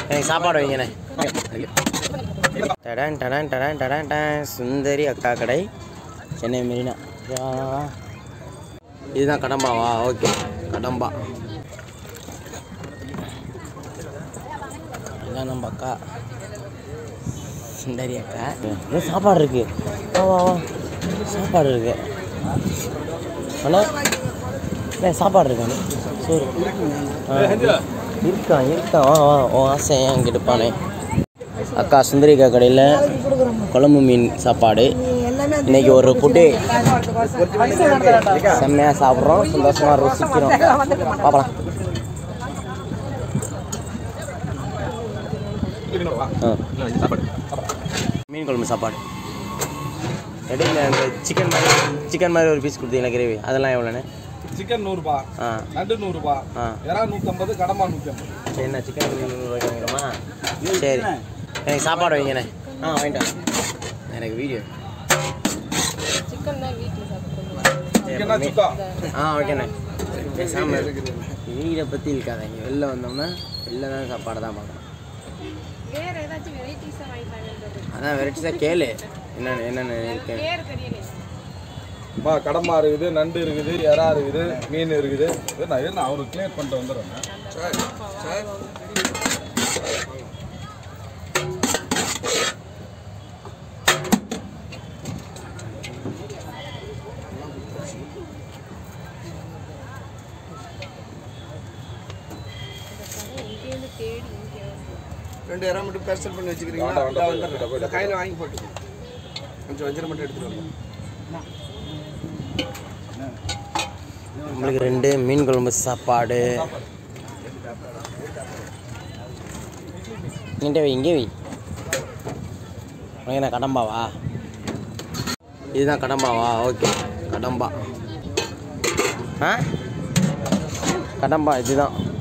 எனக்கு சாப்பாடு வைங்கண்ணே டடான் டடான் டடான் டடான் டான் சுந்தரி அக்கா கடை சென்னை மெரினா வா, வா, வா. இதுதான் கடம்பாவா ஓகே கடம்பா இதான் நம்ம அக்கா சுந்தரி அக்கா ஏ சாப்பாடு இருக்கு வா வா வா சாப்பாடு இருக்கு ஹலோ ஏ சாப்பாடு இருக்கா சோறு ஆ, இருக்கா இருக்கா வா வா உன் ஆசை ஏன் கெடுப்பானே அக்கா சுந்தரி அக்கா கடையில் குழம்பு மீன் சாப்பாடு இன்னைக்கு ஒரு புட்டு செம்மையாக சாப்பிட்றோம் சந்தோஷமாக ருசிக்கிறோம் பார்க்கலாம் ஆ மீன் குழம்பு சாப்பாடு இடையில அந்த சிக்கன் மாதிரி சிக்கன் மாதிரி ஒரு பீஸ் கொடுத்தீங்களா கிரேவி அதெல்லாம் எவ்வளோண்ணே சிக்கன் நூறுபா ஆ நண்டு நூறுபா ஆ இறா நூற்றம்பது கடம்பா நூற்றி ஐம்பது சரி என்ன சிக்கன் நூறுரூவாய்க்கு வாங்கிடுமா சரி எனக்கு சாப்பாடு வைங்கண்ணே ஆ வாங்கிட்டேன் எனக்கு வீடியோ சிக்கனா சுக்கா ஆ ஓகேண்ணே பேசாம வீடை பற்றி இருக்காதீங்க வெளில வந்தோம்னா வெளில தான் சாப்பாடு தான் பார்க்கணும் வேற ஏதாச்சும் வெரைட்டிஸா வாங்கி தரேன்றது அதான் வெரைட்டிஸாக கேளு என்னென்ன என்னென்ன இருக்கு பேர் தெரியல பா கடம்பா இருக்குது நண்டு இருக்குது இறா இருக்குது மீன் இருக்குது இது நான் இரு, நான் அவருக்கு கிளியர் பண்ணிட்டு வந்துடுறேன் இங்கேருந்து தேடி இங்கே ரெண்டு இடம் மட்டும் பார்சல் பண்ணி வச்சுக்கிறீங்களா வேண்டாம், வேண்டாம், இதோ போயிடு, வந்துடுறேன். போயிடு, இந்த கையில் வாங்கி போட்டு கொஞ்சம் வஞ்சரம் மட்டும் எடுத்துட்டு வாங்க நம்மளுக்கு ரெண்டு மீன் குழம்பு சாப்பாடு இங்கே வை இங்கே வை உனக்கு என்ன கடம்பாவா இதுதான் கடம்பாவா ஓகே கடம்பா ஆ கடம்பா இதுதான்